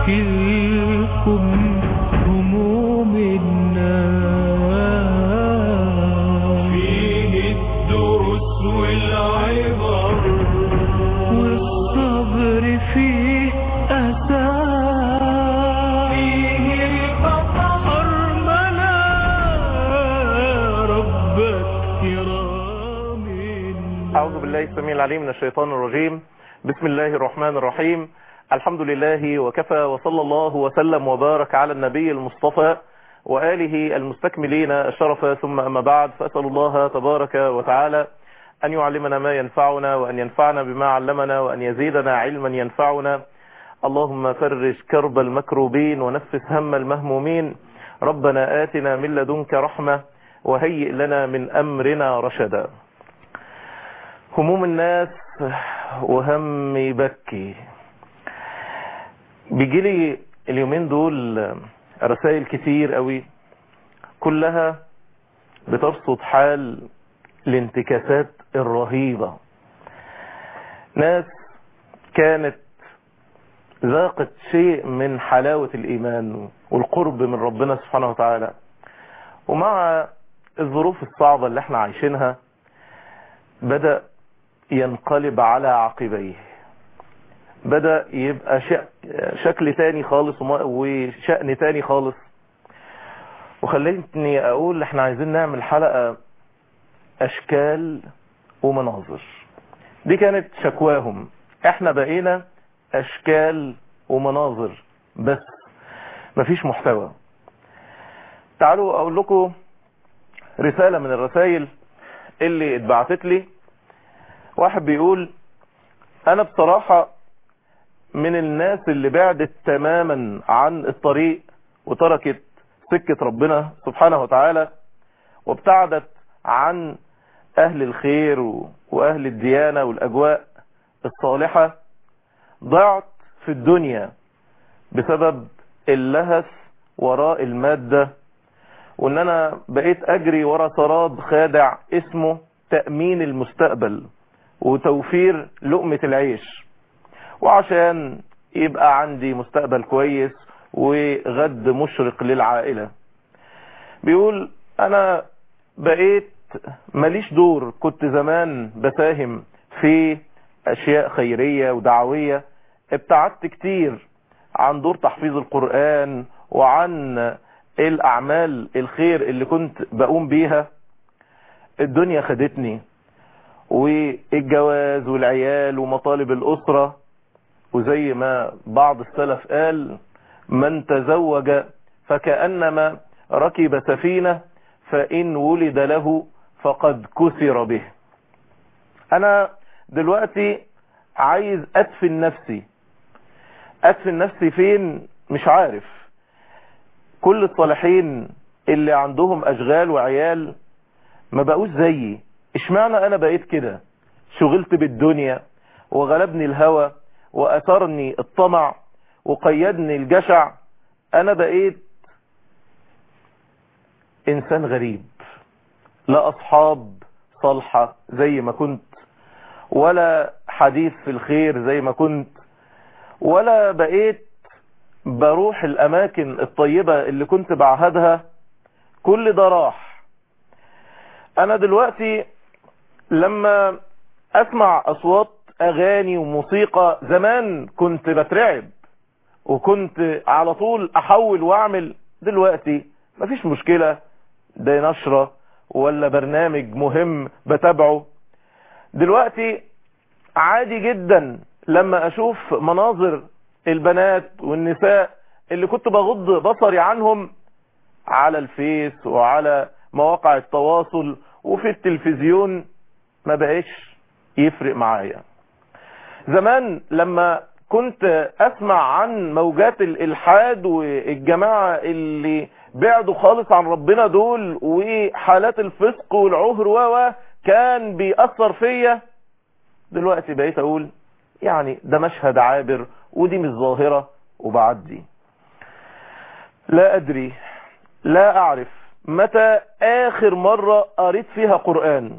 أحكي لكم هموم الناس فيه الدروس والعبر والصبر فيه أساس فيه الخطر أرمنا ربك كرام الناس أعوذ بالله السميع العليم من الشيطان الرجيم بسم الله الرحمن الرحيم الحمد لله وكفى وصلى الله وسلم وبارك على النبي المصطفى وآله المستكملين الشرف ثم أما بعد فأسأل الله تبارك وتعالى أن يعلمنا ما ينفعنا وأن ينفعنا بما علمنا وأن يزيدنا علما ينفعنا اللهم فرج كرب المكروبين ونفس هم المهمومين ربنا آتنا من لدنك رحمة وهيئ لنا من أمرنا رشدا هموم الناس وهم يبكي بيجيلي اليومين دول رسائل كتير قوي كلها بترصد حال الانتكاسات الرهيبة ناس كانت ذاقت شيء من حلاوة الإيمان والقرب من ربنا سبحانه وتعالى ومع الظروف الصعبة اللي احنا عايشينها بدأ ينقلب على عقبيه بدأ يبقى شك شكل تاني خالص وما- وشأن تاني خالص وخليتني اقول احنا عايزين نعمل حلقة اشكال ومناظر دي كانت شكواهم احنا بقينا اشكال ومناظر بس مفيش محتوى تعالوا اقول لكم رسالة من الرسائل اللي اتبعتت لي واحد بيقول انا بصراحة من الناس اللي بعدت تماما عن الطريق وتركت سكة ربنا سبحانه وتعالى وابتعدت عن اهل الخير و- واهل الديانة والاجواء الصالحة ضعت في الدنيا بسبب اللهث وراء المادة وان انا بقيت اجري ورا سراب خادع اسمه تأمين المستقبل وتوفير لقمة العيش وعشان يبقى عندي مستقبل كويس وغد مشرق للعائلة بيقول انا بقيت ماليش دور كنت زمان بساهم في اشياء خيرية ودعوية ابتعدت كتير عن دور تحفيظ القرآن وعن الاعمال الخير اللي كنت بقوم بيها الدنيا خدتني والجواز والعيال ومطالب الاسرة وزي ما بعض السلف قال من تزوج فكأنما ركب سفينة فإن ولد له فقد كسر به أنا دلوقتي عايز أدفن نفسي أدفن نفسي فين مش عارف كل الصالحين اللي عندهم أشغال وعيال ما بقوش زيي اشمعنى أنا بقيت كده شغلت بالدنيا وغلبني الهوى وأثرني الطمع وقيدني الجشع أنا بقيت إنسان غريب لا أصحاب صالحة زي ما كنت ولا حديث في الخير زي ما كنت ولا بقيت بروح الأماكن الطيبة اللي كنت بعهدها كل ده راح أنا دلوقتي لما أسمع أصوات أغاني وموسيقى زمان كنت بترعب وكنت على طول أحول وأعمل دلوقتي مفيش مشكلة ده نشرة ولا برنامج مهم بتابعه دلوقتي عادي جدا لما اشوف مناظر البنات والنساء اللي كنت بغض بصري عنهم على الفيس وعلى مواقع التواصل وفي التلفزيون ما بقاش يفرق معايا زمان لما كنت اسمع عن موجات الالحاد والجماعة اللي بعدوا خالص عن ربنا دول وحالات الفسق والعهر و كان بيأثر فيا دلوقتي بقيت اقول يعني ده مشهد عابر ودي مش ظاهرة وبعدي لا ادري لا اعرف متى اخر مرة قريت فيها قرآن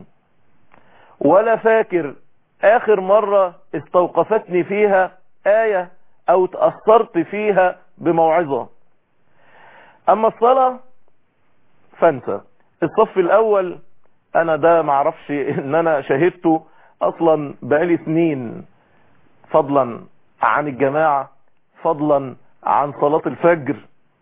ولا فاكر اخر مرة استوقفتني فيها آية او تأثرت فيها بموعظة اما الصلاة فانسى الصف الاول انا ده معرفش ان انا شهدته اصلا بقالي سنين فضلا عن الجماعة فضلا عن صلاة الفجر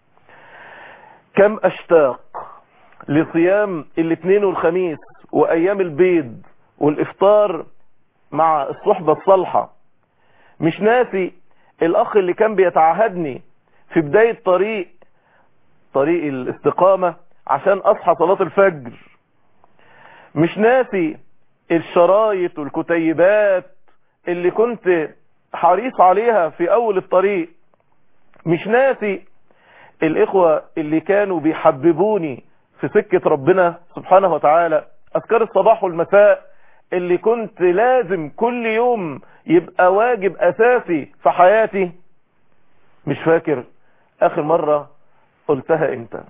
كم اشتاق لصيام الاثنين والخميس وايام البيض والافطار مع الصحبة الصالحة مش ناسي الاخ اللي كان بيتعهدني في بداية طريق طريق الاستقامة عشان اصحى صلاة الفجر مش ناسي الشرايط والكتيبات اللي كنت حريص عليها في اول الطريق مش ناسي الاخوة اللي كانوا بيحببوني في سكة ربنا سبحانه وتعالى اذكار الصباح والمساء اللي كنت لازم كل يوم يبقى واجب اساسي في حياتي مش فاكر اخر مرة قلتها امتى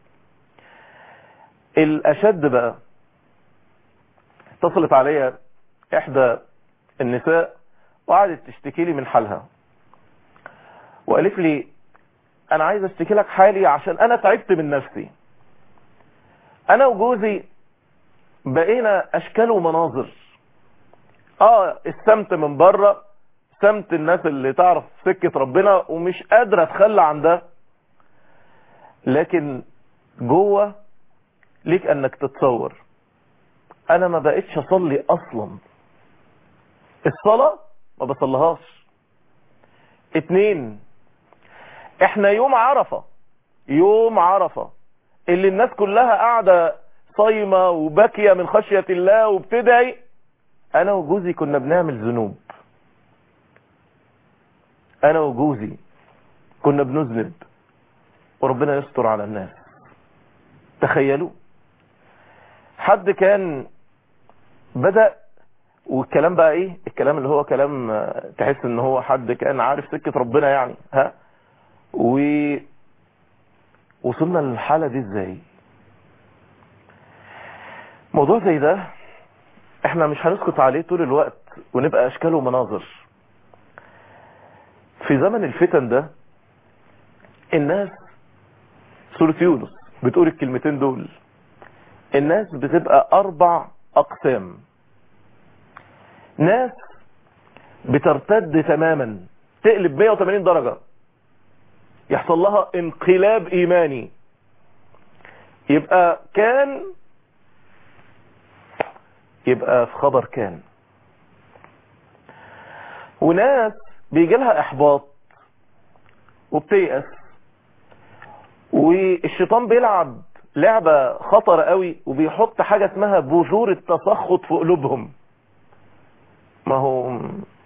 الاشد بقى اتصلت عليا احدى النساء وقعدت تشتكي لي من حالها وقالت لي انا عايز اشتكي لك حالي عشان انا تعبت من نفسي انا وجوزي بقينا اشكال ومناظر اه السمت من بره سمت الناس اللي تعرف سكة ربنا ومش قادرة اتخلى عن ده لكن جوه ليك انك تتصور انا ما بقتش اصلي اصلا الصلاة ما بصلهاش اتنين احنا يوم عرفة يوم عرفة اللي الناس كلها قاعدة صايمة وباكية من خشية الله وبتدعي انا وجوزي كنا بنعمل ذنوب انا وجوزي كنا بنذنب وربنا يستر على الناس تخيلوا حد كان بدأ والكلام بقى ايه الكلام اللي هو كلام آه، تحس ان هو حد كان عارف سكة ربنا يعني ها و وصلنا للحالة دي ازاي موضوع زي ده احنا مش هنسكت عليه طول الوقت ونبقى اشكال ومناظر في زمن الفتن ده الناس سورة يونس بتقول الكلمتين دول الناس بتبقى اربع اقسام ناس بترتد تماما تقلب 180 درجة يحصل لها انقلاب ايماني يبقى كان يبقى في خبر كان وناس بيجي لها احباط وبتيأس والشيطان بيلعب لعبة خطر قوي وبيحط حاجة اسمها بذور التسخط في قلوبهم ما هو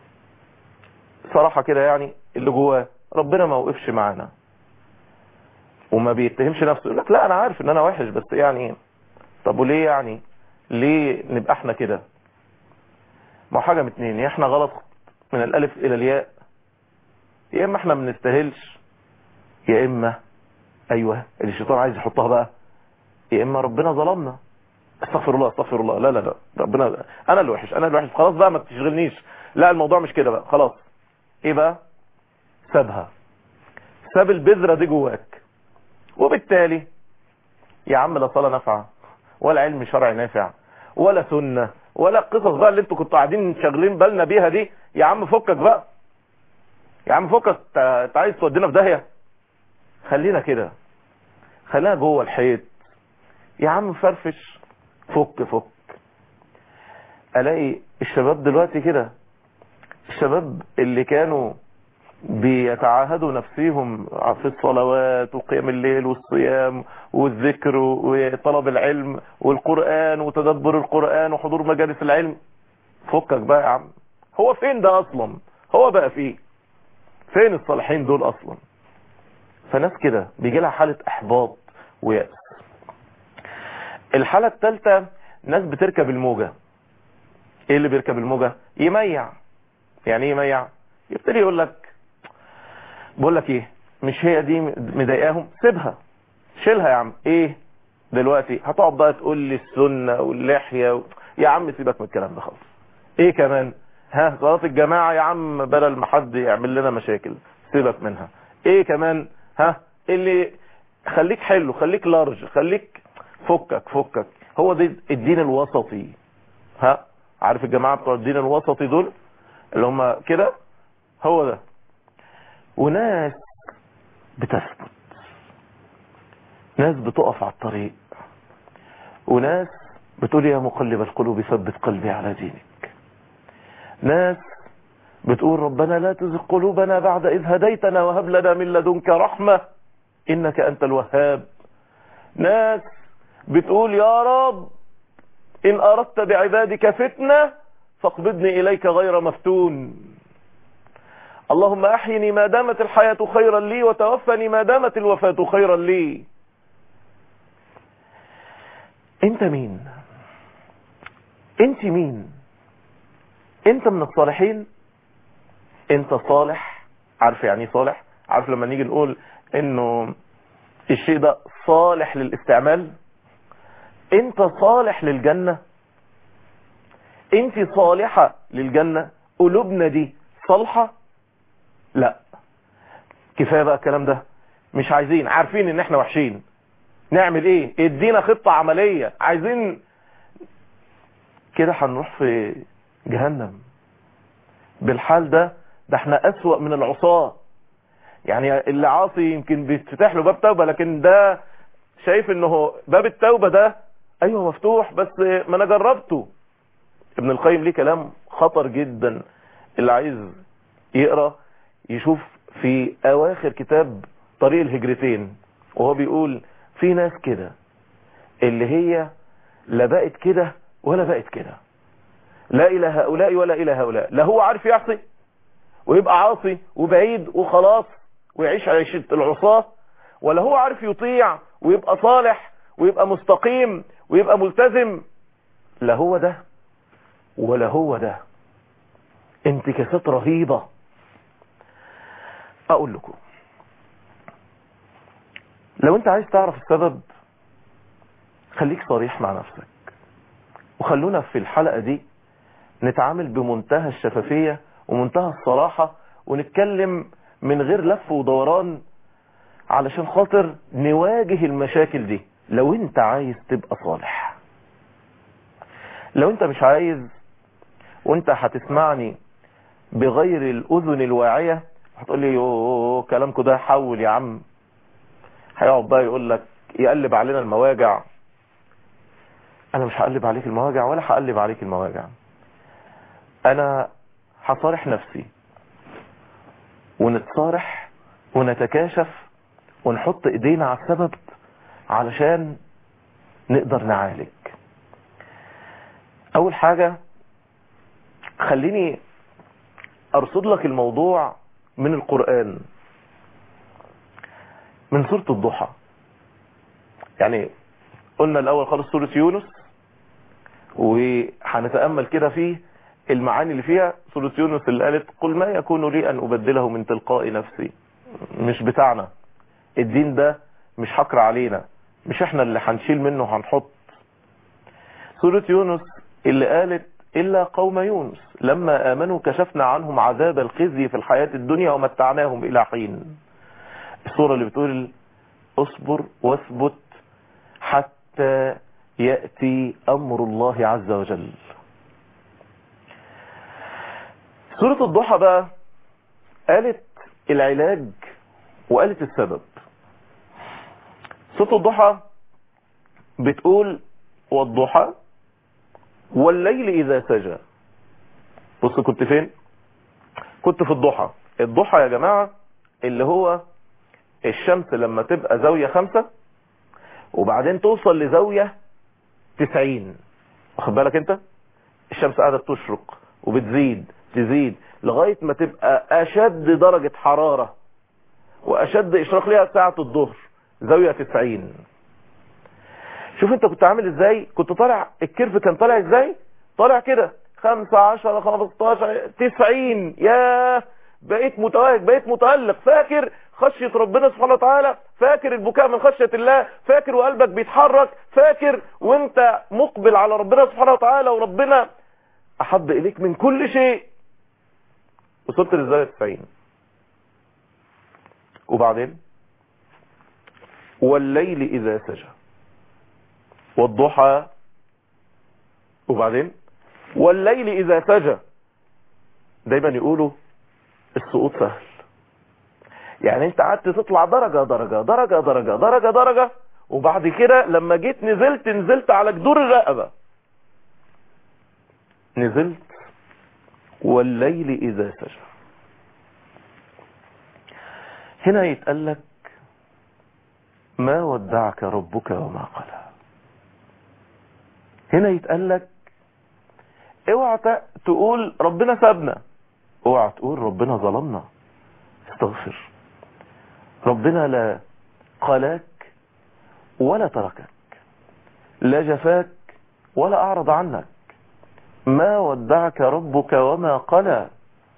صراحة كده يعني اللي جواه ربنا ما وقفش معانا وما بيتهمش نفسه يقول لك لا انا عارف ان انا وحش بس يعني طب وليه يعني ليه نبقى احنا كده ما هو حاجة من اتنين يا احنا غلط من الالف الى الياء يا اما احنا ما بنستاهلش يا اما ايوه اللي الشيطان عايز يحطها بقى يا اما ربنا ظلمنا استغفر الله استغفر الله لا لا لا ربنا انا اللي وحش انا اللي وحش خلاص بقى ما تشغلنيش لا الموضوع مش كده بقى خلاص ايه بقى سابها ساب البذرة دي جواك وبالتالي يا عم لا صلاة نافعة ولا علم شرعي نافع ولا سنة ولا القصص بقى اللي انتوا كنتوا قاعدين شاغلين بالنا بيها دي يا عم فكك بقى يا عم فكك انت عايز تودينا في داهية خلينا كده خلينا جوه الحيط يا عم فرفش فك فك الاقي الشباب دلوقتي كده الشباب اللي كانوا بيتعاهدوا نفسيهم في الصلوات وقيام الليل والصيام والذكر وطلب العلم والقرآن وتدبر القرآن وحضور مجالس العلم فكك بقى يا عم هو فين ده اصلا هو بقى فيه فين الصالحين دول اصلا فناس كده بيجي لها حالة احباط ويأس الحالة الثالثة ناس بتركب الموجة ايه اللي بيركب الموجة يميع يعني ايه يميع يبتدي يقول لك بقول لك ايه مش هي دي مضايقاهم سيبها شيلها يا عم ايه دلوقتي هتقعد بقى تقول لي السنة واللحية و... يا عم سيبك من الكلام ده خالص ايه كمان ها صلاة الجماعة يا عم بدل ما حد يعمل لنا مشاكل سيبك منها ايه كمان ها اللي خليك حلو خليك لارج خليك فكك فكك هو ده الدين الوسطي ها عارف الجماعة بتوع الدين الوسطي دول اللي هم كده هو ده وناس بتثبت ناس بتقف على الطريق وناس بتقول يا مقلب القلوب ثبت قلبي على دينك ناس بتقول ربنا لا تزغ قلوبنا بعد إذ هديتنا وهب لنا من لدنك رحمة إنك أنت الوهاب ناس بتقول يا رب إن أردت بعبادك فتنة فاقبضني إليك غير مفتون اللهم أحيني ما دامت الحياة خيرا لي وتوفني ما دامت الوفاة خيرا لي انت مين انت مين انت من الصالحين انت صالح عارف يعني ايه صالح عارف لما نيجي نقول انه الشيء ده صالح للاستعمال انت صالح للجنة انت صالحة للجنة قلوبنا دي صالحة لا كفاية بقى الكلام ده مش عايزين عارفين ان احنا وحشين نعمل ايه ادينا خطة عملية عايزين كده هنروح في جهنم بالحال ده ده احنا اسوأ من العصاة يعني اللي عاصي يمكن بيتفتح له باب توبة لكن ده شايف انه باب التوبة ده ايوه مفتوح بس ما انا جربته ابن القيم ليه كلام خطر جدا اللي عايز يقرأ يشوف في اواخر كتاب طريق الهجرتين وهو بيقول في ناس كده اللي هي لا بقت كده ولا بقت كده لا الى هؤلاء ولا الى هؤلاء لا هو عارف يعصي ويبقى عاصي وبعيد وخلاص ويعيش عيشة العصاة ولا هو عارف يطيع ويبقى صالح ويبقى مستقيم ويبقى ملتزم لا هو ده ولا هو ده انتكاسات رهيبة اقول لكم لو انت عايز تعرف السبب خليك صريح مع نفسك وخلونا في الحلقة دي نتعامل بمنتهى الشفافية ومنتهى الصراحة ونتكلم من غير لف ودوران علشان خاطر نواجه المشاكل دي لو انت عايز تبقى صالح لو انت مش عايز وانت هتسمعني بغير الاذن الواعية هتقول لي يوه كلامكم ده حول يا عم هيقعد بقى يقول لك يقلب علينا المواجع انا مش هقلب عليك المواجع ولا هقلب عليك المواجع انا هصارح نفسي ونتصارح ونتكاشف ونحط ايدينا على السبب علشان نقدر نعالج اول حاجة خليني ارصد لك الموضوع من القرآن من سورة الضحى يعني قلنا الاول خالص سورة يونس وهنتأمل كده فيه المعاني اللي فيها سورة يونس اللي قالت قل ما يكون لي ان ابدله من تلقاء نفسي مش بتاعنا الدين ده مش حكر علينا مش احنا اللي هنشيل منه هنحط سورة يونس اللي قالت إلا قوم يونس لما آمنوا كشفنا عنهم عذاب الخزي في الحياة الدنيا ومتعناهم إلى حين السورة اللي بتقول اصبر واثبت حتى يأتي أمر الله عز وجل سورة الضحى بقى قالت العلاج وقالت السبب سورة الضحى بتقول والضحى والليل إذا سجى بص كنت فين كنت في الضحى الضحى يا جماعة اللي هو الشمس لما تبقى زاوية خمسة وبعدين توصل لزاوية تسعين واخد بالك انت الشمس قاعدة تشرق وبتزيد تزيد لغاية ما تبقى اشد درجة حرارة واشد اشراق ليها ساعة الظهر زاوية تسعين شوف انت كنت عامل ازاي كنت طالع الكيرف كان طالع ازاي طالع كده خمسة عشر خمستاشر تسعين ياه بقيت متوهج بقيت متألق فاكر خشية ربنا سبحانه وتعالى فاكر البكاء من خشية الله فاكر وقلبك بيتحرك فاكر وانت مقبل على ربنا سبحانه وتعالى وربنا احب اليك من كل شيء وصلت للزاوية 90 وبعدين والليل إذا سجى والضحى وبعدين والليل إذا سجى دايما يقولوا السقوط سهل يعني انت قعدت تطلع درجة درجة درجة درجة درجة درجة وبعد كده لما جيت نزلت نزلت على جدور الرقبة نزلت والليل إذا سجى هنا يتقال لك ما ودعك ربك وما قلى هنا يتقال لك اوعى تقول ربنا سابنا اوعى تقول ربنا ظلمنا استغفر ربنا لا قلاك ولا تركك لا جفاك ولا اعرض عنك ما ودعك ربك وما قلى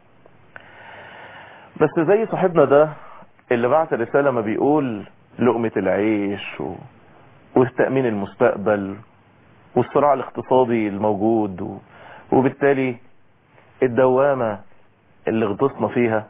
بس زي صاحبنا ده اللي بعت رسالة ما بيقول لقمة العيش و... والتأمين المستقبل والصراع الاقتصادي الموجود و... وبالتالي الدوامة اللي غطسنا فيها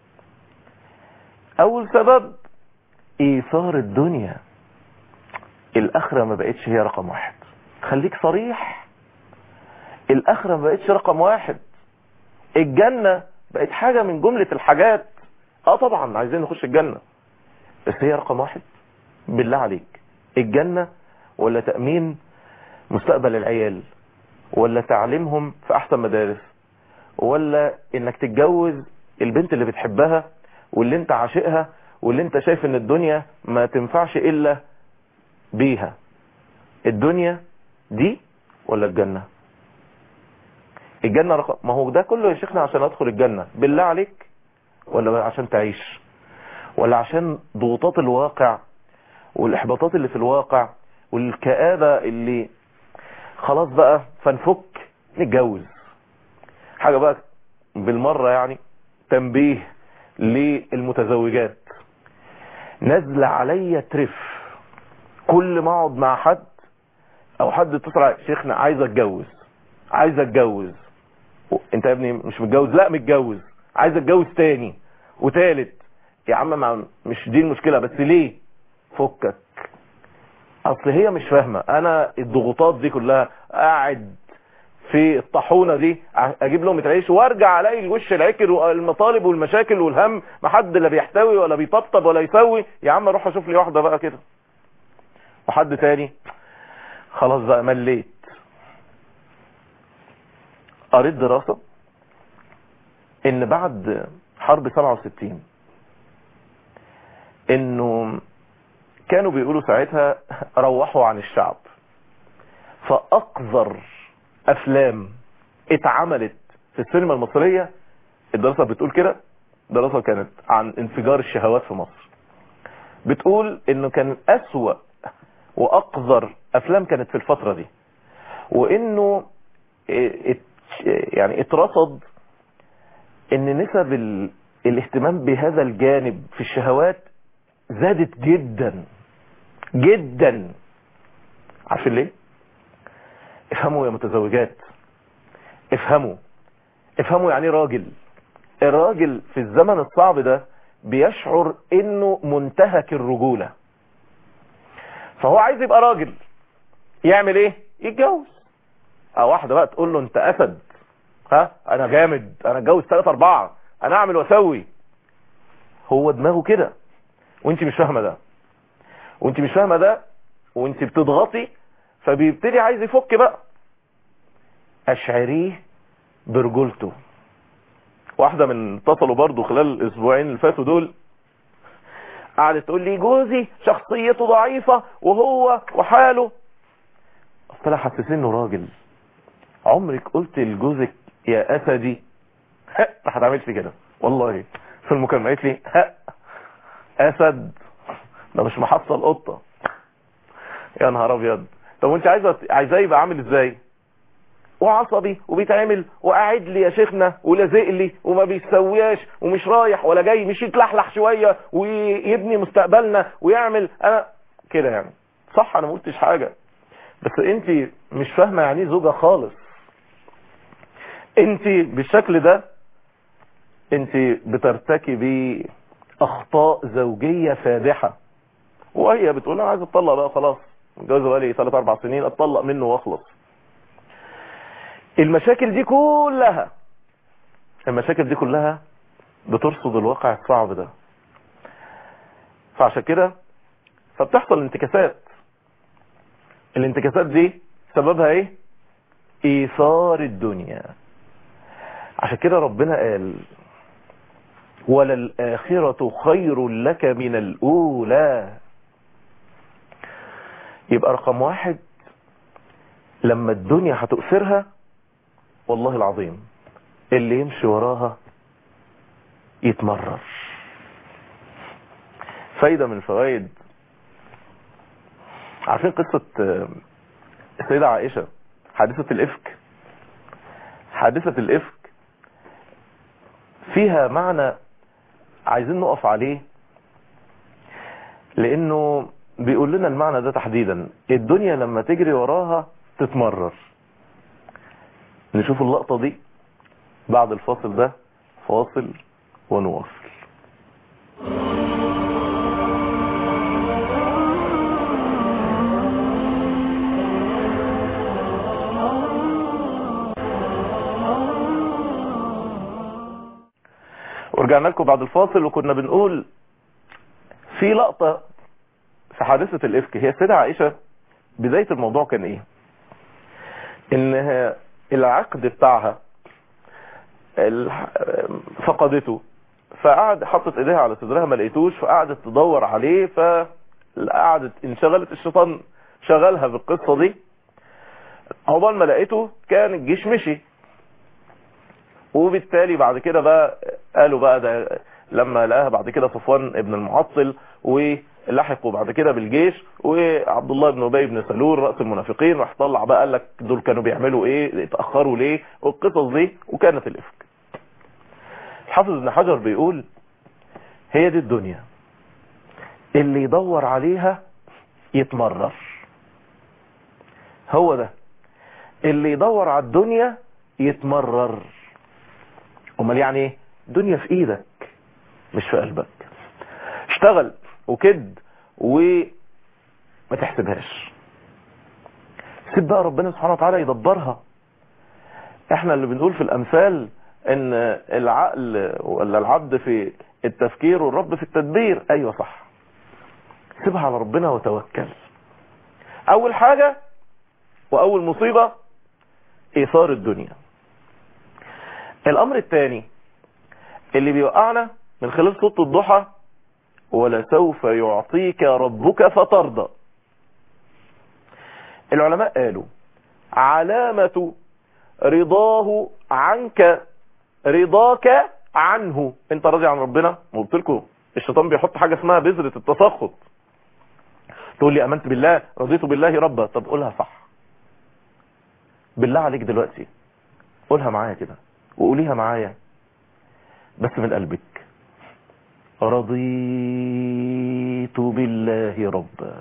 اول سبب ايثار الدنيا الاخرة ما بقتش هي رقم واحد خليك صريح الاخرة ما بقتش رقم واحد الجنة بقت حاجة من جملة الحاجات اه طبعا عايزين نخش الجنة بس هي رقم واحد بالله عليك الجنة ولا تأمين مستقبل العيال ولا تعليمهم في احسن مدارس ولا انك تتجوز البنت اللي بتحبها واللي انت عاشقها واللي انت شايف ان الدنيا ما تنفعش الا بيها الدنيا دي ولا الجنة الجنة رقم ما هو ده كله يا شيخنا عشان ادخل الجنة بالله عليك ولا عشان تعيش ولا عشان ضغوطات الواقع والاحباطات اللي في الواقع والكآبة اللي خلاص بقى فنفك نتجوز حاجة بقى بالمرة يعني تنبيه للمتزوجات نزل عليا ترف كل ما اقعد مع حد او حد اتصل على شيخنا عايز اتجوز عايز اتجوز انت يا ابني مش متجوز لا متجوز عايز اتجوز تاني وتالت يا عم ما مش دي المشكلة بس ليه فكك اصل هي مش فاهمة انا الضغوطات دي كلها قاعد في الطاحونة دي اجيب لهم عيش وارجع الاقي الوش العكر والمطالب والمشاكل والهم ما حد لا بيحتوي ولا بيطبطب ولا يسوي يا عم اروح اشوف لي واحدة بقى كده وحد تاني خلاص بقى مليت قريت دراسة ان بعد حرب 67 انه كانوا بيقولوا ساعتها روحوا عن الشعب فاقذر افلام اتعملت في السينما المصرية الدراسة بتقول كده دراسة كانت عن انفجار الشهوات في مصر بتقول انه كان اسوأ واقذر افلام كانت في الفترة دي وانه ات يعني اترصد ان نسب ال... الاهتمام بهذا الجانب في الشهوات زادت جدا جدا عارفين ليه افهموا يا متزوجات افهموا افهموا يعني راجل الراجل في الزمن الصعب ده بيشعر انه منتهك الرجولة فهو عايز يبقى راجل يعمل ايه يتجوز او واحدة بقى تقول له انت اسد ها انا جامد انا اتجوز ثلاثة اربعة انا اعمل واسوي هو دماغه كده وانت مش فاهمة ده وانت مش فاهمة ده وانت بتضغطي فبيبتدي عايز يفك بقى اشعريه برجولته واحدة من اتصلوا برضو خلال الاسبوعين اللي فاتوا دول قعدت تقول لي جوزي شخصيته ضعيفة وهو وحاله طلع حسسين انه راجل عمرك قلت لجوزك يا اسدي راح تعملش كده والله في المكالمة قالت لي ها اسد ده مش محصل قطة يا نهار ابيض طب وانت عايزه عايزاه يبقى عامل ازاي وعصبي وبيتعمل وقاعد لي يا شيخنا ولازق لي وما بيسوياش ومش رايح ولا جاي مش يتلحلح شويه ويبني مستقبلنا ويعمل انا كده يعني صح انا ما قلتش حاجه بس انت مش فاهمه يعني ايه زوجه خالص انت بالشكل ده انت بترتكبي اخطاء زوجية فادحة وهي بتقول انا عايز اتطلق بقى خلاص متجوزه بقالي 3 4 سنين اتطلق منه واخلص المشاكل دي كلها المشاكل دي كلها بترصد الواقع الصعب ده فعشان كده فبتحصل انتكاسات الانتكاسات دي سببها ايه ايثار الدنيا عشان كده ربنا قال وللآخرة خير لك من الأولى يبقى رقم واحد لما الدنيا هتؤثرها والله العظيم اللي يمشي وراها يتمرر فايدة من الفوائد عارفين قصة السيدة عائشة حادثة الإفك حادثة الإفك فيها معنى عايزين نقف عليه لأنه بيقول لنا المعنى ده تحديدا الدنيا لما تجري وراها تتمرر نشوف اللقطة دي بعد الفاصل ده فاصل ونواصل ورجعنا لكم بعد الفاصل وكنا بنقول في لقطة في حادثة الإفك هي السيدة عائشة بداية الموضوع كان ايه ان العقد بتاعها فقدته فقعد حطت ايديها على صدرها ما لقيتوش فقعدت تدور عليه فقعدت انشغلت الشيطان شغلها بالقصة دي عقبال ما لقيته كان الجيش مشي وبالتالي بعد كده بقى قالوا بقى ده لما لقاها بعد كده صفوان ابن المعطل ولحقوا بعد كده بالجيش وعبد الله بن ابي بن سلول راس المنافقين راح طلع بقى قال لك دول كانوا بيعملوا ايه اتاخروا ليه والقصص دي وكانت الافك الحافظ ابن حجر بيقول هي دي الدنيا اللي يدور عليها يتمرر هو ده اللي يدور على الدنيا يتمرر امال يعني ايه دنيا في ايدك مش في قلبك اشتغل وكد وما تحسبهاش سيب بقى ربنا سبحانه وتعالى يدبرها احنا اللي بنقول في الامثال ان العقل ولا العبد في التفكير والرب في التدبير ايوه صح سيبها على ربنا وتوكل اول حاجة واول مصيبة ايثار الدنيا الامر الثاني اللي بيوقعنا من خلال صوت الضحى ولسوف يعطيك ربك فترضى العلماء قالوا علامة رضاه عنك رضاك عنه انت راضي عن ربنا قلت لكم الشيطان بيحط حاجة اسمها بذرة التسخط تقول لي امنت بالله رضيت بالله ربا طب قولها صح بالله عليك دلوقتي قولها معايا كده وقوليها معايا بس من قلبك رضيت بالله ربا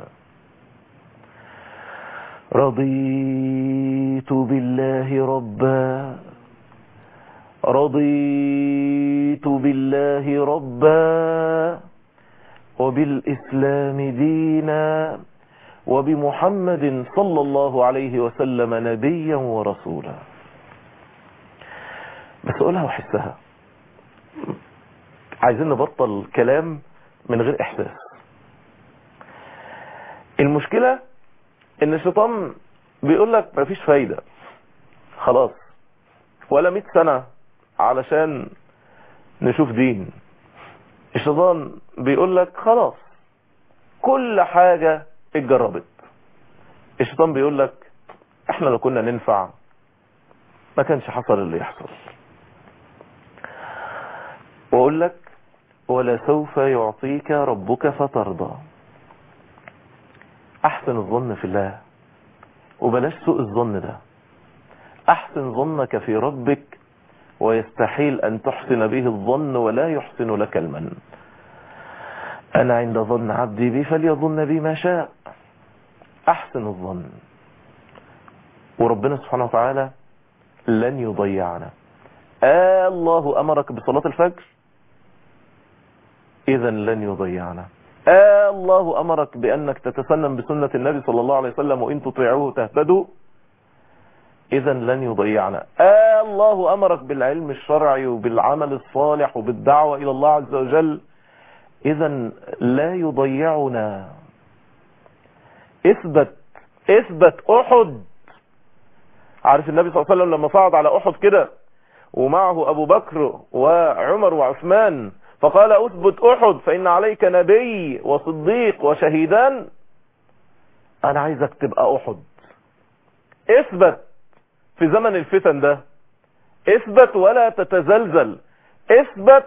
رضيت بالله ربا رضيت بالله ربا وبالإسلام دينا وبمحمد صلى الله عليه وسلم نبيا ورسولا بس قولها وحسها عايزين نبطل كلام من غير احساس المشكلة ان الشيطان بيقول لك مفيش فايدة خلاص ولا مئة سنة علشان نشوف دين الشيطان بيقول لك خلاص كل حاجة اتجربت الشيطان بيقول لك احنا لو كنا ننفع ما كانش حصل اللي يحصل واقول لك ولا سوف يعطيك ربك فترضى احسن الظن في الله وبلاش سوء الظن ده احسن ظنك في ربك ويستحيل ان تحسن به الظن ولا يحسن لك المن انا عند ظن عبدي بي فليظن بي ما شاء احسن الظن وربنا سبحانه وتعالى لن يضيعنا آه الله امرك بصلاة الفجر إذا لن يضيعنا آه الله أمرك بأنك تتسنن بسنة النبي صلى الله عليه وسلم وإن تطيعوه تهتدوا إذا لن يضيعنا آه الله أمرك بالعلم الشرعي وبالعمل الصالح وبالدعوة إلى الله عز وجل إذا لا يضيعنا اثبت اثبت أحد عارف النبي صلى الله عليه وسلم لما صعد على أحد كده ومعه أبو بكر وعمر وعثمان فقال أثبت أحد فإن عليك نبي وصديق وشهيدان أنا عايزك تبقى أحد اثبت في زمن الفتن ده اثبت ولا تتزلزل اثبت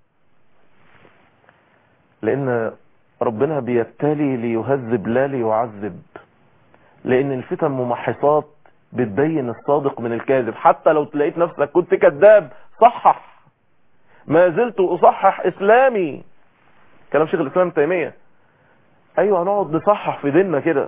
لأن ربنا بيبتلي ليهذب لا ليعذب لأن الفتن ممحصات بتبين الصادق من الكاذب حتى لو تلاقيت نفسك كنت كذاب صحح ما زلت أصحح إسلامي كلام شيخ الإسلام ابن تيمية أيوة هنقعد نصحح في ديننا كده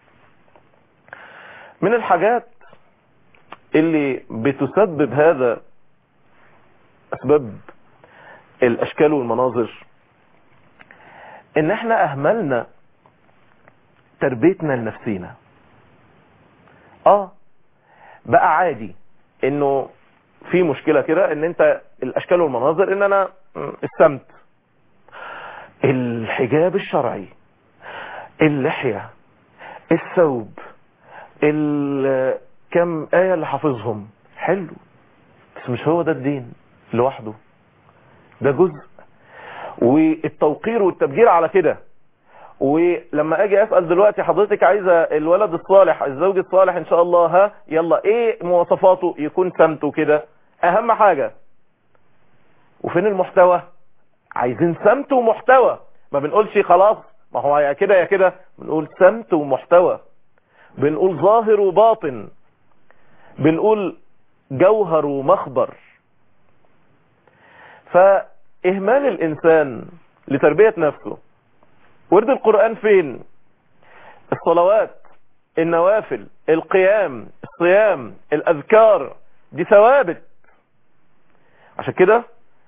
من الحاجات اللي بتسبب هذا أسباب الأشكال والمناظر إن احنا أهملنا تربيتنا لنفسينا اه بقى عادي انه في مشكلة كده ان انت الاشكال والمناظر ان انا السمت الحجاب الشرعي اللحية الثوب ال- كم آية اللي حافظهم حلو بس مش هو ده الدين لوحده ده جزء والتوقير والتبجير على كده ولما اجي اسال دلوقتي حضرتك عايزه الولد الصالح الزوج الصالح ان شاء الله ها يلا ايه مواصفاته يكون سمته كده اهم حاجه وفين المحتوى عايزين سمت ومحتوى ما بنقولش خلاص ما هو يا كده يا كده بنقول سمت ومحتوى بنقول ظاهر وباطن بنقول جوهر ومخبر فاهمال الانسان لتربيه نفسه ورد القرآن فين الصلوات النوافل القيام الصيام الأذكار دي ثوابت عشان كده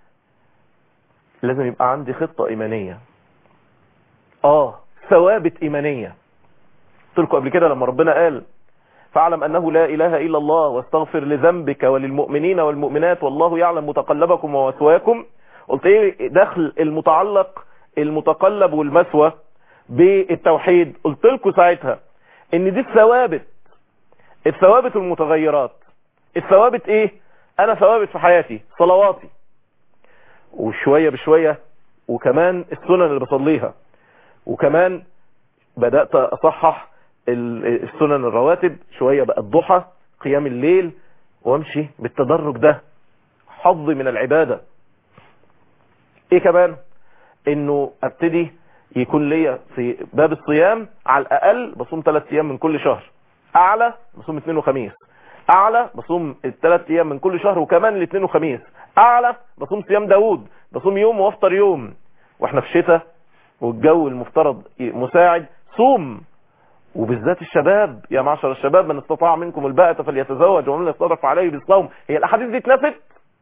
لازم يبقى عندي خطة إيمانية آه ثوابت إيمانية قلت لكم قبل كده لما ربنا قال فاعلم أنه لا إله إلا الله واستغفر لذنبك وللمؤمنين والمؤمنات والله يعلم متقلبكم ومثواكم قلت ايه دخل المتعلق المتقلب والمثوى بالتوحيد قلت لكم ساعتها ان دي الثوابت الثوابت المتغيرات الثوابت ايه انا ثوابت في حياتي صلواتي وشوية بشوية وكمان السنن اللي بصليها وكمان بدأت اصحح ال- السنن الرواتب شوية بقى الضحى قيام الليل وامشي بالتدرج ده حظي من العبادة ايه كمان انه ابتدي يكون ليا في باب الصيام على الاقل بصوم ثلاث ايام من كل شهر اعلى بصوم اثنين وخميس اعلى بصوم الثلاث ايام من كل شهر وكمان الاثنين وخميس اعلى بصوم صيام داوود بصوم يوم وافطر يوم واحنا في شتاء والجو المفترض مساعد صوم وبالذات الشباب يا معشر الشباب من استطاع منكم الباءة فليتزوج ومن يستطرف عليه بالصوم هي الاحاديث دي اتنفت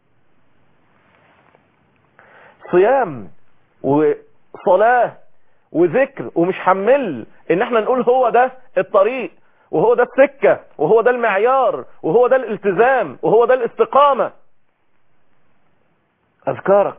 صيام وصلاة وذكر ومش حمل ان احنا نقول هو ده الطريق وهو ده السكة وهو ده المعيار وهو ده الالتزام وهو ده الاستقامة اذكارك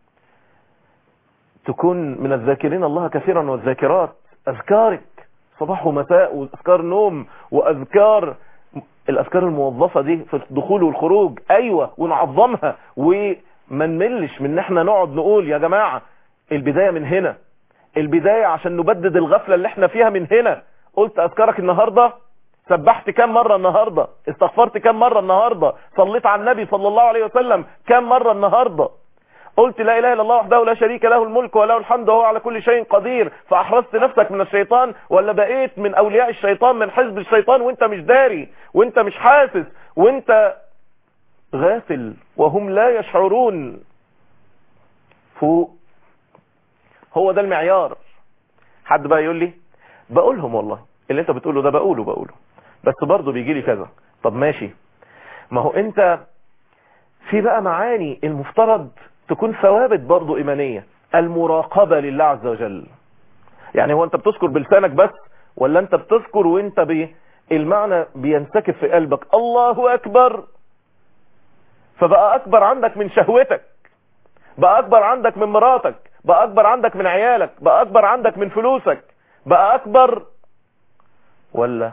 تكون من الذاكرين الله كثيرا والذاكرات اذكارك صباح ومساء واذكار نوم واذكار الاذكار الموظفة دي في الدخول والخروج ايوه ونعظمها وما نملش من ان احنا نقعد نقول يا جماعة البداية من هنا البداية عشان نبدد الغفلة اللي احنا فيها من هنا قلت اذكارك النهاردة سبحت كم مرة النهاردة استغفرت كم مرة النهاردة صليت على النبي صلى الله عليه وسلم كم مرة النهاردة قلت لا اله الا الله وحده لا شريك له الملك وله الحمد وهو على كل شيء قدير فاحرزت نفسك من الشيطان ولا بقيت من اولياء الشيطان من حزب الشيطان وانت مش داري وانت مش حاسس وانت غافل وهم لا يشعرون فوق هو ده المعيار حد بقى يقول لي بقولهم والله اللي انت بتقوله ده بقوله بقوله بس برضه بيجي لي كذا طب ماشي ما هو انت في بقى معاني المفترض تكون ثوابت برضه ايمانية المراقبة لله عز وجل يعني هو انت بتذكر بلسانك بس ولا انت بتذكر وانت بي المعنى بينسكب في قلبك الله اكبر فبقى اكبر عندك من شهوتك بقى اكبر عندك من مراتك بقى اكبر عندك من عيالك بقى اكبر عندك من فلوسك بقى اكبر ولا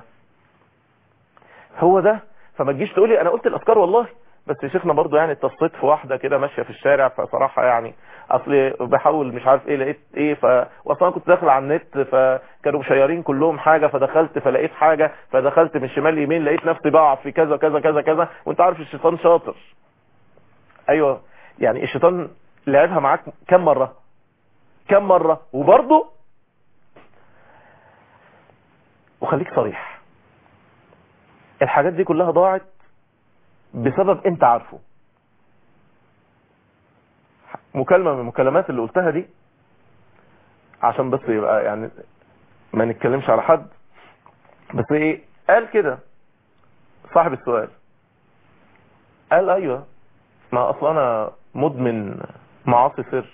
هو ده فما تجيش تقولي انا قلت الاذكار والله بس يا شيخنا برضو يعني اتصيت في واحده كده ماشيه في الشارع فصراحه يعني اصل بحاول مش عارف ايه لقيت ايه ف واصلا كنت داخل على النت فكانوا مشيرين كلهم حاجه فدخلت فلقيت حاجه فدخلت من شمال يمين لقيت نفسي بقع في كذا كذا كذا كذا وانت عارف الشيطان شاطر ايوه يعني الشيطان لعبها معاك كم مره كم مره وبرضه وخليك صريح الحاجات دي كلها ضاعت بسبب انت عارفه مكالمة من المكالمات اللي قلتها دي عشان بس يبقى يعني ما نتكلمش على حد بس ايه قال كده صاحب السؤال قال ايوه ما اصلا انا مدمن معاصي سر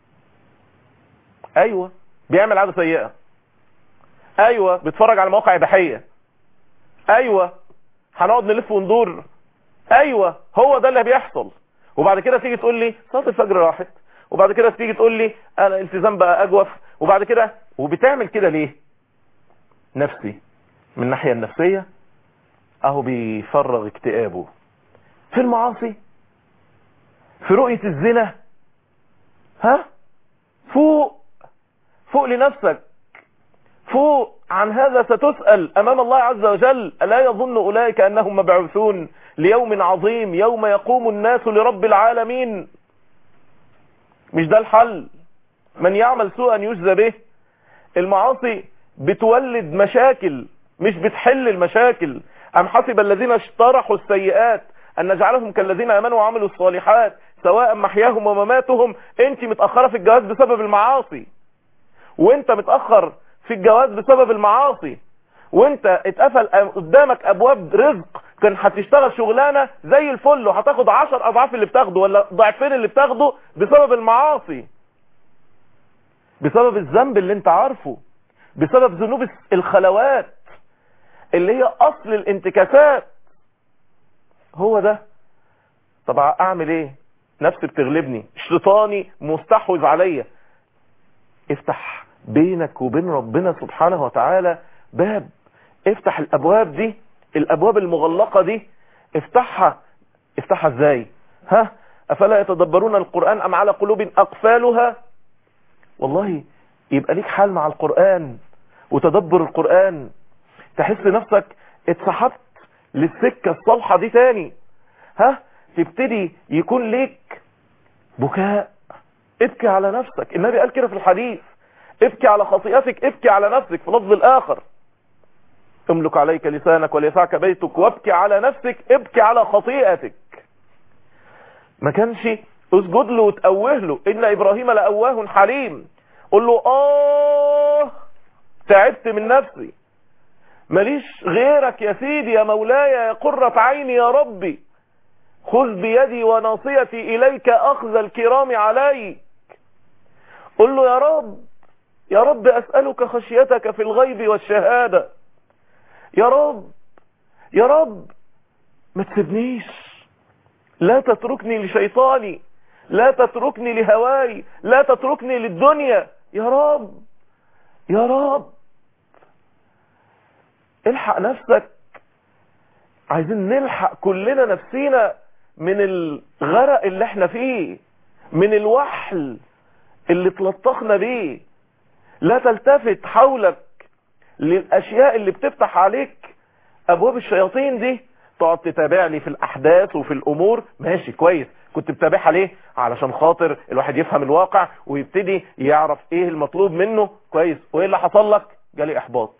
ايوه بيعمل عادة سيئة ايوه بيتفرج على مواقع اباحيه ايوه هنقعد نلف وندور ايوه هو ده اللي بيحصل وبعد كده تيجي تقول لي صلاه الفجر راحت وبعد كده تيجي تقول لي انا التزام بقى اجوف وبعد كده وبتعمل كده ليه نفسي من الناحيه النفسيه اهو بيفرغ اكتئابه في المعاصي في رؤيه الزنا ها فوق فوق لنفسك فوق عن هذا ستسأل أمام الله عز وجل ألا يظن أولئك أنهم مبعوثون ليوم عظيم يوم يقوم الناس لرب العالمين مش ده الحل من يعمل سوءا يجزى به المعاصي بتولد مشاكل مش بتحل المشاكل أم حسب الذين اشترحوا السيئات أن نجعلهم كالذين آمنوا وعملوا الصالحات سواء محياهم ومماتهم انت متأخرة في الجواز بسبب المعاصي وانت متأخر في الجواز بسبب المعاصي وانت اتقفل قدامك ابواب رزق كان هتشتغل شغلانه زي الفل وهتاخد عشر اضعاف اللي بتاخده ولا ضعفين اللي بتاخده بسبب المعاصي بسبب الذنب اللي انت عارفه بسبب ذنوب الخلوات اللي هي اصل الانتكاسات هو ده طب اعمل ايه نفسي بتغلبني شيطاني مستحوذ عليا افتح بينك وبين ربنا سبحانه وتعالى باب افتح الابواب دي الابواب المغلقة دي افتحها افتحها ازاي ها افلا يتدبرون القرآن ام على قلوب اقفالها والله يبقى ليك حال مع القرآن وتدبر القرآن تحس نفسك اتسحبت للسكة الصالحة دي تاني ها تبتدي يكون ليك بكاء ابكي على نفسك النبي قال كده في الحديث ابكي على خطيئتك ابكي على نفسك في لفظ الآخر املك عليك لسانك وليسعك بيتك وابكي على نفسك ابكي على خطيئتك ما كانش اسجد له وتأوه له إن إبراهيم لأواه حليم قل له آه تعبت من نفسي ماليش غيرك يا سيدي يا مولاي يا قرة عيني يا ربي خذ بيدي وناصيتي إليك أخذ الكرام عليك قل له يا رب يا رب أسألك خشيتك في الغيب والشهادة يا رب يا رب ما تسيبنيش لا تتركني لشيطاني لا تتركني لهواي لا تتركني للدنيا يا رب يا رب الحق نفسك عايزين نلحق كلنا نفسينا من الغرق اللي احنا فيه من الوحل اللي تلطخنا بيه لا تلتفت حولك للاشياء اللي بتفتح عليك ابواب الشياطين دي تقعد تتابع لي في الاحداث وفي الامور ماشي كويس كنت بتابعها ليه علشان خاطر الواحد يفهم الواقع ويبتدي يعرف ايه المطلوب منه كويس وايه اللي حصل لك جالي احباط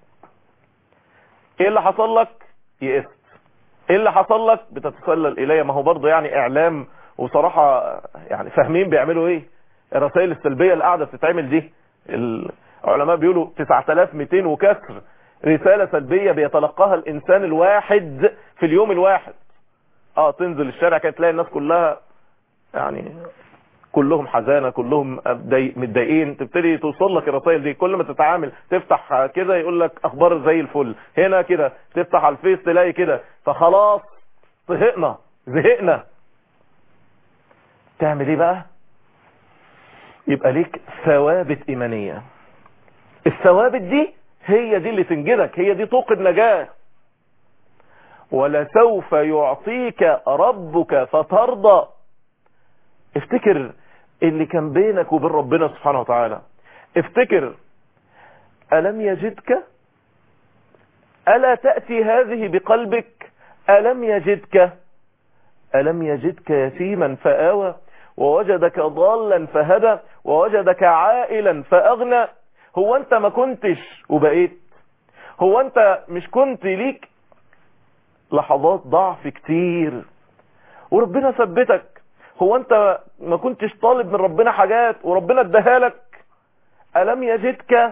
ايه اللي حصل لك يئست ايه اللي حصل لك بتتسلل الي ما هو برضه يعني اعلام وصراحة يعني فاهمين بيعملوا ايه الرسائل السلبية اللي قاعدة بتتعمل دي العلماء بيقولوا 9200 وكسر رسالة سلبية بيتلقاها الانسان الواحد في اليوم الواحد اه تنزل الشارع كده تلاقي الناس كلها يعني كلهم حزانة كلهم متضايق- متضايقين تبتدي توصل لك الرسائل دي كل ما تتعامل تفتح كده يقول لك اخبار زي الفل هنا كده تفتح على الفيس تلاقي كده فخلاص طهقنا زهقنا تعمل ايه بقى يبقى ليك ثوابت ايمانية الثوابت دي هي دي اللي تنجدك هي دي طوق النجاة ولسوف يعطيك ربك فترضى افتكر اللي كان بينك وبين ربنا سبحانه وتعالى افتكر ألم يجدك ألا تأتي هذه بقلبك ألم يجدك ألم يجدك يتيما فآوى ووجدك ضالا فهدى ووجدك عائلا فأغنى هو أنت ما كنتش وبقيت هو أنت مش كنت ليك لحظات ضعف كتير وربنا ثبتك هو أنت ما كنتش طالب من ربنا حاجات وربنا اداها لك ألم يجدك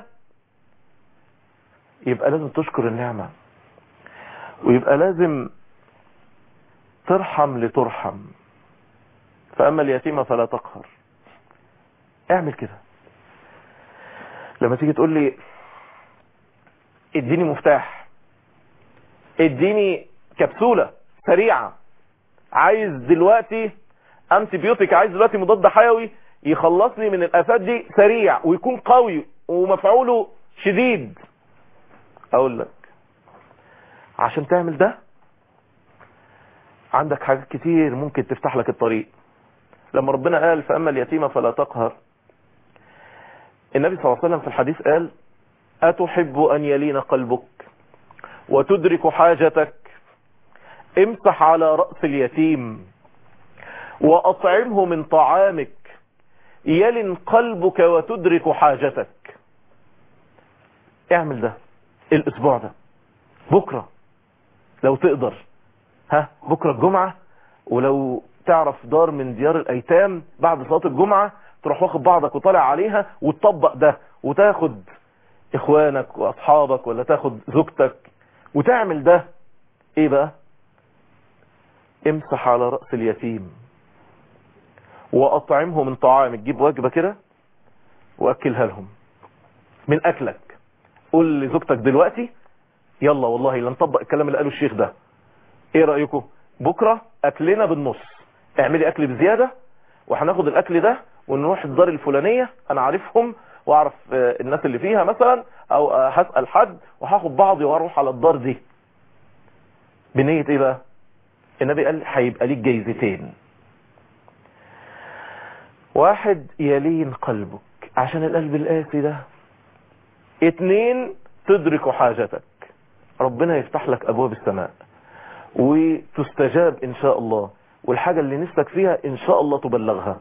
يبقى لازم تشكر النعمة ويبقى لازم ترحم لترحم فأما اليتيمة فلا تقهر اعمل كده لما تيجي تقول لي اديني مفتاح اديني كبسولة سريعة عايز دلوقتي انتي بيوتيك عايز دلوقتي مضاد حيوي يخلصني من الافات دي سريع ويكون قوي ومفعوله شديد اقول لك عشان تعمل ده عندك حاجات كتير ممكن تفتح لك الطريق لما ربنا قال فأما اليتيمة فلا تقهر النبي صلى الله عليه وسلم في الحديث قال أتحب أن يلين قلبك وتدرك حاجتك امسح على رأس اليتيم وأطعمه من طعامك يلن قلبك وتدرك حاجتك اعمل ده الاسبوع ده بكرة لو تقدر ها بكرة الجمعة ولو تعرف دار من ديار الايتام بعد صلاة الجمعة تروح واخد بعضك وطالع عليها وتطبق ده وتاخد اخوانك واصحابك ولا تاخد زوجتك وتعمل ده ايه بقى امسح على رأس اليتيم واطعمه من طعامك جيب وجبة كده واكلها لهم من اكلك قول لزوجتك دلوقتي يلا والله لا نطبق الكلام اللي قاله الشيخ ده ايه رأيكم بكرة اكلنا بالنص اعملي اكل بزيادة وهناخد الاكل ده ونروح الدار الفلانية انا عارفهم واعرف آه، الناس اللي فيها مثلا او آه، هسأل حد وهاخد بعضي واروح على الدار دي بنية ايه بقى النبي قال هيبقى ليك جايزتين واحد يلين قلبك عشان القلب القاسي ده اتنين تدرك حاجتك ربنا يفتح لك ابواب السماء وتستجاب ان شاء الله والحاجة اللي نفسك فيها ان شاء الله تبلغها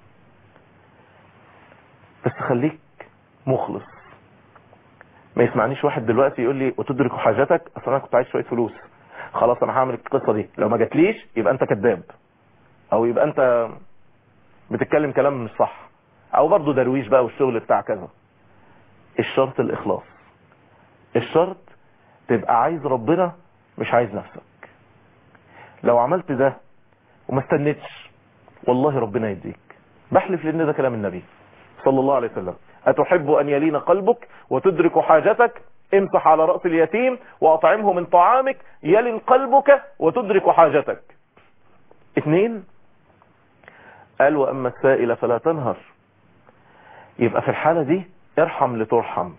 بس خليك مخلص ما يسمعنيش واحد دلوقتي يقول لي وتدرك حاجتك اصل انا كنت عايز شويه فلوس خلاص انا هعمل القصه دي لو ما جاتليش يبقى انت كذاب او يبقى انت بتتكلم كلام مش صح او برضه درويش بقى والشغل بتاع كذا الشرط الاخلاص الشرط تبقى عايز ربنا مش عايز نفسك لو عملت ده وما استنيتش والله ربنا يديك بحلف لان ده كلام النبي صلى الله عليه وسلم أتحب أن يلين قلبك وتدرك حاجتك امسح على رأس اليتيم وأطعمه من طعامك يلن قلبك وتدرك حاجتك اثنين قال وأما السائل فلا تنهر يبقى في الحالة دي ارحم لترحم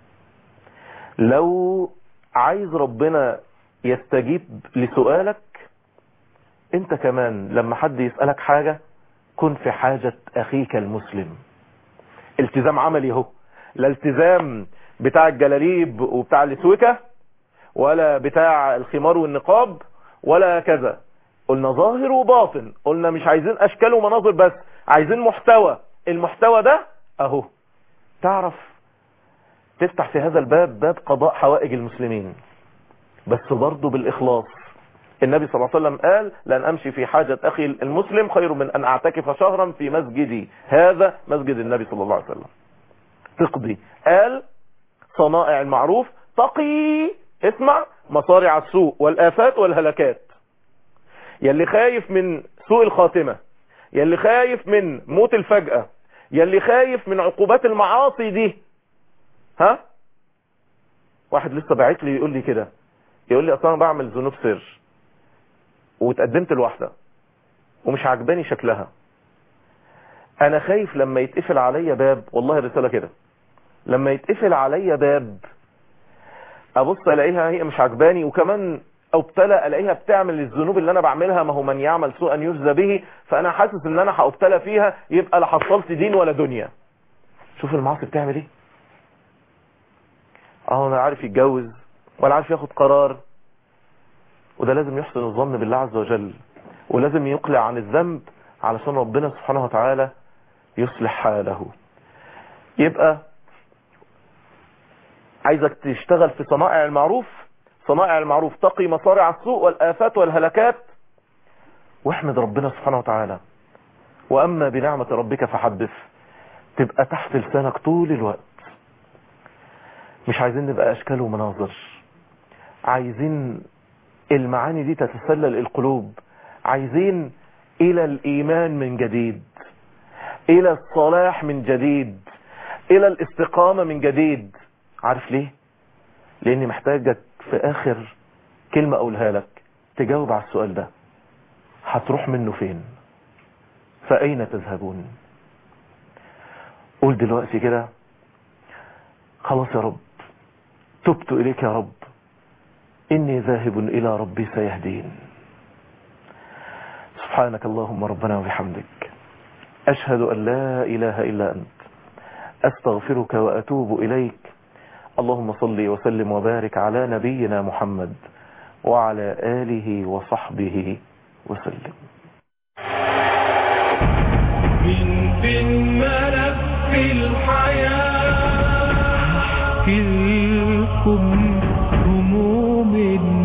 لو عايز ربنا يستجيب لسؤالك انت كمان لما حد يسألك حاجة كن في حاجة اخيك المسلم التزام عملي اهو لا التزام بتاع الجلاليب وبتاع الاسوكة ولا بتاع الخمار والنقاب ولا كذا قلنا ظاهر وباطن قلنا مش عايزين اشكال ومناظر بس عايزين محتوى المحتوى ده اهو تعرف تفتح في هذا الباب باب قضاء حوائج المسلمين بس برضه بالاخلاص النبي صلى الله عليه وسلم قال لأن أمشي في حاجة أخي المسلم خير من أن أعتكف شهرا في مسجدي هذا مسجد النبي صلى الله عليه وسلم تقضي قال صنائع المعروف تقي اسمع مصارع السوء والآفات والهلكات يلي خايف من سوء الخاتمة يلي خايف من موت الفجأة يلي خايف من عقوبات المعاصي دي ها واحد لسه باعت لي يقول لي كده يقول لي اصلا بعمل ذنوب سر واتقدمت لواحده ومش عجباني شكلها انا خايف لما يتقفل عليا باب والله الرساله كده لما يتقفل عليا باب ابص الاقيها هي مش عجباني وكمان ابتلى الاقيها بتعمل الذنوب اللي انا بعملها ما هو من يعمل سوءا يجزى به فانا حاسس ان انا هابتلى فيها يبقى لا حصلت دين ولا دنيا شوف المعاصي بتعمل ايه اه انا عارف يتجوز ولا عارف ياخد قرار وده لازم يحسن الظن بالله عز وجل ولازم يقلع عن الذنب علشان ربنا سبحانه وتعالى يصلح حاله يبقى عايزك تشتغل في صنائع المعروف صنائع المعروف تقي مصارع السوء والآفات والهلكات واحمد ربنا سبحانه وتعالى وأما بنعمة ربك فحدث تبقى تحت لسانك طول الوقت مش عايزين نبقى أشكال ومناظر عايزين المعاني دي تتسلل القلوب عايزين إلى الإيمان من جديد إلى الصلاح من جديد إلى الاستقامة من جديد عارف ليه لاني محتاجك في اخر كلمة اقولها لك تجاوب على السؤال ده هتروح منه فين فاين تذهبون قول دلوقتي كده خلاص يا رب تبت اليك يا رب اني ذاهب الى ربي سيهدين سبحانك اللهم ربنا وبحمدك اشهد ان لا اله الا انت استغفرك واتوب اليك اللهم صل وسلم وبارك على نبينا محمد وعلى آله وصحبه وسلم من في الملف الحياة تلكم هموم